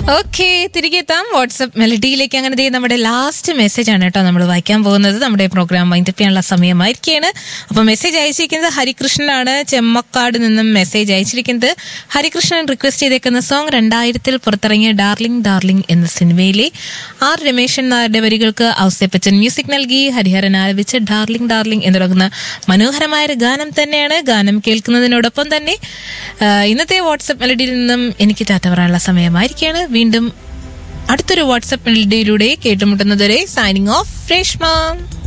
okay തിരികെ എത്താം WhatsApp മെലഡിയിലേക്ക് അങ്ങനെ ദേ നമ്മുടെ ലാസ്റ്റ് മെസ്സേജ് ആണ് കേട്ടോ നമ്മൾ വായിക്കാൻ പോകുന്നത് നമ്മുടെ പ്രോഗ്രാം വൈൻഡപ്പ് ചെയ്യാനുള്ള സമയമായിരിക്കുകയാണ് അപ്പൊ മെസ്സേജ് അയച്ചിരിക്കുന്നത് ഹരികൃഷ്ണനാണ് ചെമ്മക്കാട് നിന്നും മെസ്സേജ് അയച്ചിരിക്കുന്നത് ഹരികൃഷ്ണൻ റിക്വസ്റ്റ് ചെയ്തേക്കുന്ന സോങ് രണ്ടായിരത്തിൽ പുറത്തിറങ്ങിയ ഡാർലിംഗ് ഡാർലിംഗ് എന്ന സിനിമയിലെ ആർ രമേശൻ നായരുടെ വരികൾക്ക് ഔസേപ്പച്ചൻ മ്യൂസിക് നൽകി ഹരിഹരൻ ആലപിച്ച ഡാർലിംഗ് ഡാർലിംഗ് എന്ന് തുടങ്ങുന്ന മനോഹരമായ ഒരു ഗാനം തന്നെയാണ് ഗാനം കേൾക്കുന്നതിനോടൊപ്പം തന്നെ ആ, ഇന്നത്തെ വാട്സപ്പ് മെലഡിയിൽ നിന്നും എനിക്ക് ടാറ്റ പറയാനുള്ള സമയമായിരിക്കുകയാണ് വീണ്ടും അടുത്തൊരു വാട്സപ്പ് മെലഡിയിലൂടെ കേട്ടുമുട്ടുന്നതുവരെ സൈനിങ് ഓഫ് രേഷ്മ